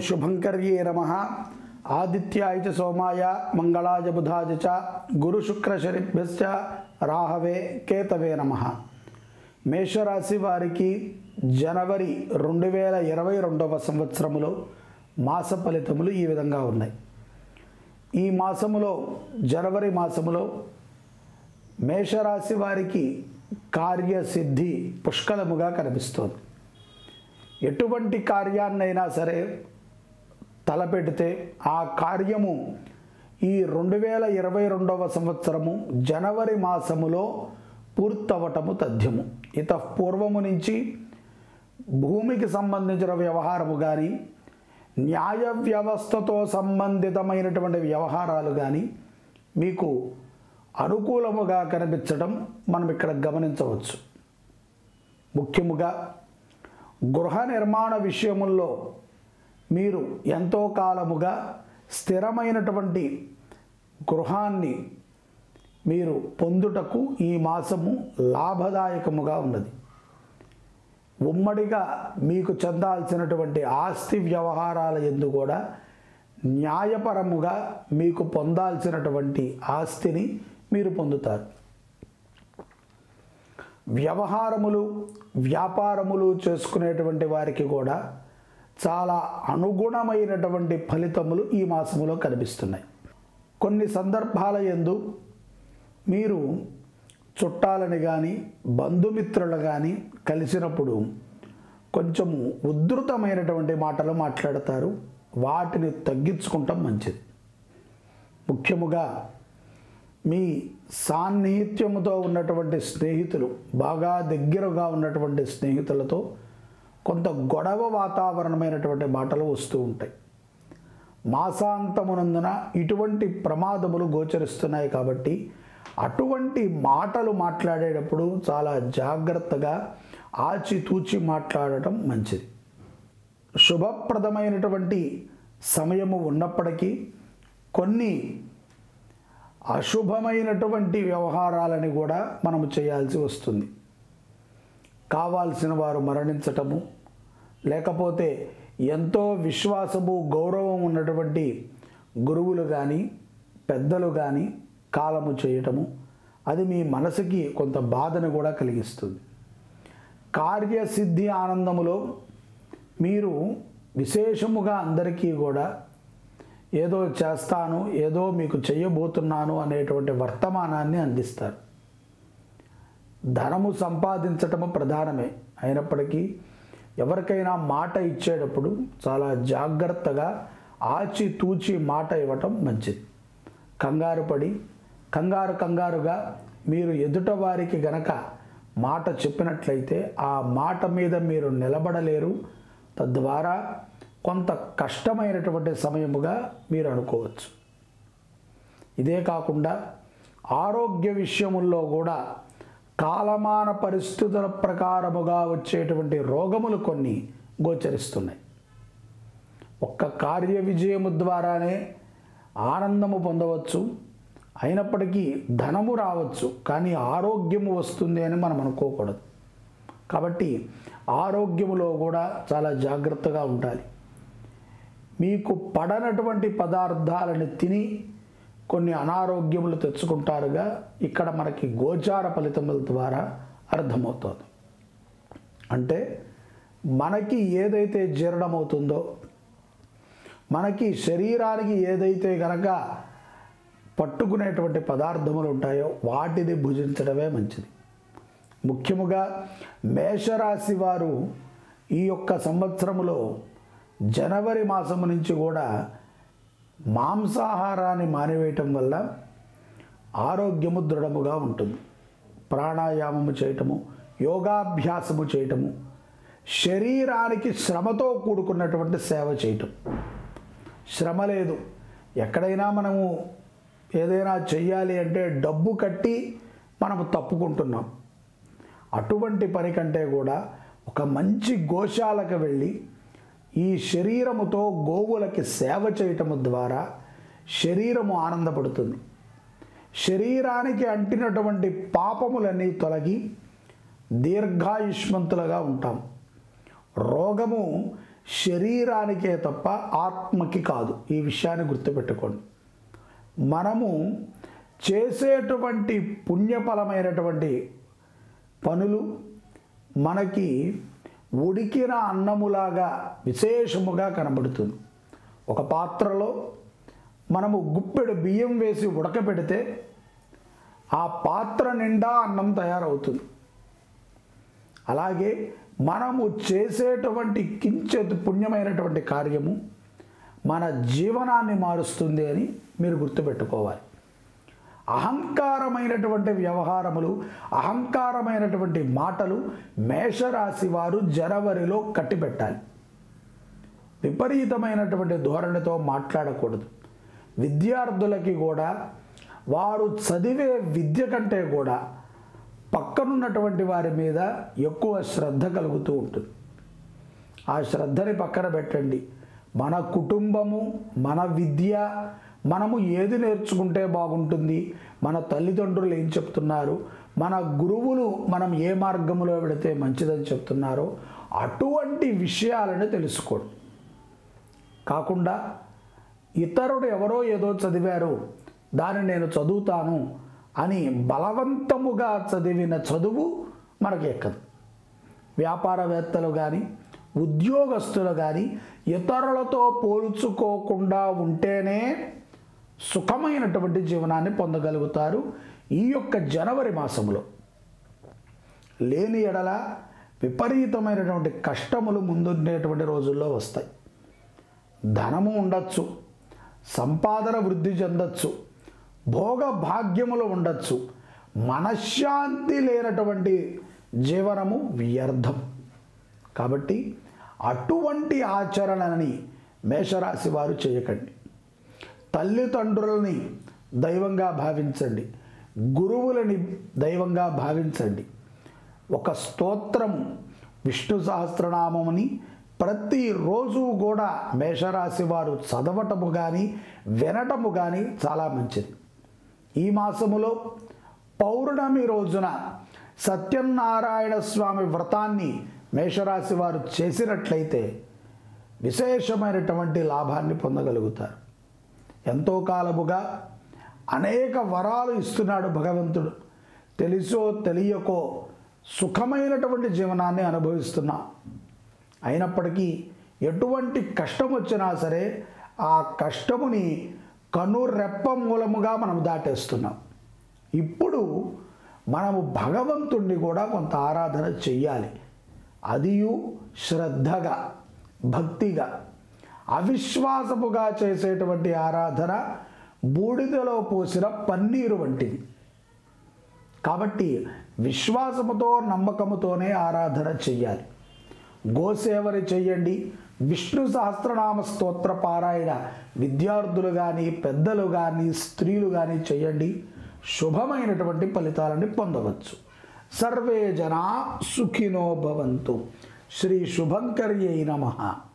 శుభంకర్యే నమ ఆదిత్యాయ చ సోమాయ మంగళాయ బుధాయ చ గురుశుక్రశనిభ్యశ్చ రాహవే కేతవే నమ మేషరాశి వారికి జనవరి రెండు వేల ఇరవై రెండవ సంవత్సరములో మాస ఫలితములు ఈ విధంగా ఉన్నాయి ఈ మాసములో జనవరి మాసములో మేషరాశి వారికి కార్యసిద్ధి పుష్కలముగా కనిపిస్తోంది ఎటువంటి కార్యాన్నైనా సరే తలపెడితే ఆ కార్యము ఈ రెండు వేల ఇరవై రెండవ సంవత్సరము జనవరి మాసములో పూర్తవటము తథ్యము ఇత పూర్వము నుంచి భూమికి సంబంధించిన వ్యవహారము కానీ న్యాయ వ్యవస్థతో సంబంధితమైనటువంటి వ్యవహారాలు కానీ మీకు అనుకూలముగా కనిపించడం మనం ఇక్కడ గమనించవచ్చు ముఖ్యముగా గృహ నిర్మాణ విషయముల్లో మీరు ఎంతో కాలముగా స్థిరమైనటువంటి గృహాన్ని మీరు పొందుటకు ఈ మాసము లాభదాయకముగా ఉన్నది ఉమ్మడిగా మీకు చెందాల్సినటువంటి ఆస్తి వ్యవహారాల ఎందు కూడా న్యాయపరముగా మీకు పొందాల్సినటువంటి ఆస్తిని మీరు పొందుతారు వ్యవహారములు వ్యాపారములు చేసుకునేటువంటి వారికి కూడా చాలా అనుగుణమైనటువంటి ఫలితములు ఈ మాసములో కనిపిస్తున్నాయి కొన్ని సందర్భాల ఎందు మీరు చుట్టాలని కానీ బంధుమిత్రులు కానీ కలిసినప్పుడు కొంచెము ఉద్ధృతమైనటువంటి మాటలు మాట్లాడతారు వాటిని తగ్గించుకుంటాం మంచిది ముఖ్యముగా మీ సాన్నిహిత్యముతో ఉన్నటువంటి స్నేహితులు బాగా దగ్గరగా ఉన్నటువంటి స్నేహితులతో కొంత గొడవ వాతావరణమైనటువంటి మాటలు వస్తూ ఉంటాయి మాసాంతమునందున ఇటువంటి ప్రమాదములు గోచరిస్తున్నాయి కాబట్టి అటువంటి మాటలు మాట్లాడేటప్పుడు చాలా జాగ్రత్తగా ఆచితూచి మాట్లాడటం మంచిది శుభప్రదమైనటువంటి సమయము ఉన్నప్పటికీ కొన్ని అశుభమైనటువంటి వ్యవహారాలని కూడా మనము చేయాల్సి వస్తుంది కావాల్సిన వారు మరణించటము లేకపోతే ఎంతో విశ్వాసము గౌరవం ఉన్నటువంటి గురువులు కానీ పెద్దలు కానీ కాలము చేయటము అది మీ మనసుకి కొంత బాధను కూడా కలిగిస్తుంది కార్యసిద్ధి ఆనందములో మీరు విశేషముగా అందరికీ కూడా ఏదో చేస్తాను ఏదో మీకు చేయబోతున్నాను అనేటువంటి వర్తమానాన్ని అందిస్తారు ధనము సంపాదించటము ప్రధానమే అయినప్పటికీ ఎవరికైనా మాట ఇచ్చేటప్పుడు చాలా జాగ్రత్తగా ఆచితూచి మాట ఇవ్వటం మంచిది కంగారు పడి కంగారు కంగారుగా మీరు ఎదుట వారికి గనక మాట చెప్పినట్లయితే ఆ మాట మీద మీరు నిలబడలేరు తద్వారా కొంత కష్టమైనటువంటి సమయముగా మీరు అనుకోవచ్చు ఇదే కాకుండా ఆరోగ్య విషయముల్లో కూడా కాలమాన పరిస్థితుల ప్రకారముగా వచ్చేటువంటి రోగములు కొన్ని గోచరిస్తున్నాయి ఒక్క కార్య విజయము ద్వారానే ఆనందము పొందవచ్చు అయినప్పటికీ ధనము రావచ్చు కానీ ఆరోగ్యము వస్తుంది అని మనం అనుకోకూడదు కాబట్టి ఆరోగ్యములో కూడా చాలా జాగ్రత్తగా ఉండాలి మీకు పడనటువంటి పదార్థాలను తిని కొన్ని అనారోగ్యములు తెచ్చుకుంటారుగా ఇక్కడ మనకి గోచార ఫలితముల ద్వారా అర్థమవుతుంది అంటే మనకి ఏదైతే జీర్ణమవుతుందో మనకి శరీరానికి ఏదైతే గనక పట్టుకునేటువంటి పదార్థములు ఉంటాయో వాటిని భుజించడమే మంచిది ముఖ్యముగా మేషరాశి వారు ఈ యొక్క సంవత్సరములో జనవరి మాసము నుంచి కూడా మాంసాహారాన్ని మానివేయటం వల్ల ఆరోగ్యము దృఢముగా ఉంటుంది ప్రాణాయామము చేయటము యోగాభ్యాసము చేయటము శరీరానికి శ్రమతో కూడుకున్నటువంటి సేవ చేయటం శ్రమ లేదు ఎక్కడైనా మనము ఏదైనా చెయ్యాలి అంటే డబ్బు కట్టి మనము తప్పుకుంటున్నాం అటువంటి పని కంటే కూడా ఒక మంచి గోశాలకు వెళ్ళి ఈ శరీరముతో గోవులకి సేవ చేయటము ద్వారా శరీరము ఆనందపడుతుంది శరీరానికి అంటినటువంటి పాపములన్నీ తొలగి దీర్ఘాయుష్మంతులుగా ఉంటాం రోగము శరీరానికే తప్ప ఆత్మకి కాదు ఈ విషయాన్ని గుర్తుపెట్టుకోండి మనము చేసేటువంటి పుణ్యఫలమైనటువంటి పనులు మనకి ఉడికిన అన్నములాగా విశేషముగా కనబడుతుంది ఒక పాత్రలో మనము గుప్పెడు బియ్యం వేసి ఉడకబెడితే ఆ పాత్ర నిండా అన్నం తయారవుతుంది అలాగే మనము చేసేటువంటి కించెత్ పుణ్యమైనటువంటి కార్యము మన జీవనాన్ని మారుస్తుంది అని మీరు గుర్తుపెట్టుకోవాలి అహంకారమైనటువంటి వ్యవహారములు అహంకారమైనటువంటి మాటలు మేషరాశి వారు జనవరిలో కట్టిపెట్టాలి విపరీతమైనటువంటి ధోరణితో మాట్లాడకూడదు విద్యార్థులకి కూడా వారు చదివే విద్య కంటే కూడా పక్కనున్నటువంటి వారి మీద ఎక్కువ శ్రద్ధ కలుగుతూ ఉంటుంది ఆ శ్రద్ధని పక్కన పెట్టండి మన కుటుంబము మన విద్య మనము ఏది నేర్చుకుంటే బాగుంటుంది మన తల్లిదండ్రులు ఏం చెప్తున్నారు మన గురువులు మనం ఏ మార్గంలో వెళితే మంచిదని చెప్తున్నారో అటువంటి విషయాలను తెలుసుకోండి కాకుండా ఇతరుడు ఎవరో ఏదో చదివారు దాన్ని నేను చదువుతాను అని బలవంతముగా చదివిన చదువు మనకి ఎక్కదు వ్యాపారవేత్తలు కానీ ఉద్యోగస్తులు కానీ ఇతరులతో పోల్చుకోకుండా ఉంటేనే సుఖమైనటువంటి జీవనాన్ని పొందగలుగుతారు ఈ యొక్క జనవరి మాసంలో లేని ఎడల విపరీతమైనటువంటి కష్టములు ముందుండేటువంటి రోజుల్లో వస్తాయి ధనము ఉండొచ్చు సంపాదన వృద్ధి చెందొచ్చు భోగ భాగ్యములు ఉండొచ్చు మనశ్శాంతి లేనటువంటి జీవనము వ్యర్థం కాబట్టి అటువంటి ఆచరణని మేషరాశి వారు చేయకండి తల్లిదండ్రులని దైవంగా భావించండి గురువులని దైవంగా భావించండి ఒక స్తోత్రము విష్ణు సహస్రనామముని ప్రతిరోజు కూడా మేషరాశి వారు చదవటము కానీ వినటము కానీ చాలా మంచిది ఈ మాసములో పౌర్ణమి రోజున సత్యనారాయణ స్వామి వ్రతాన్ని మేషరాశి వారు చేసినట్లయితే విశేషమైనటువంటి లాభాన్ని పొందగలుగుతారు ఎంతో కాలముగా అనేక వరాలు ఇస్తున్నాడు భగవంతుడు తెలుసో తెలియకో సుఖమైనటువంటి జీవనాన్ని అనుభవిస్తున్నాం అయినప్పటికీ ఎటువంటి కష్టం వచ్చినా సరే ఆ కష్టముని కనురెప్ప మూలముగా మనం దాటేస్తున్నాం ఇప్పుడు మనము భగవంతుణ్ణి కూడా కొంత ఆరాధన చెయ్యాలి అదియు శ్రద్ధగా భక్తిగా అవిశ్వాసముగా చేసేటువంటి ఆరాధన బూడిదలో పోసిన పన్నీరు వంటిది కాబట్టి విశ్వాసముతో నమ్మకముతోనే ఆరాధన చెయ్యాలి గోసేవని చెయ్యండి విష్ణు సహస్రనామ స్తోత్ర పారాయణ విద్యార్థులు కానీ పెద్దలు కానీ స్త్రీలు కానీ చేయండి శుభమైనటువంటి ఫలితాలని పొందవచ్చు సర్వే జనా సుఖినో భవంతు శ్రీ శుభంకర్యై నమః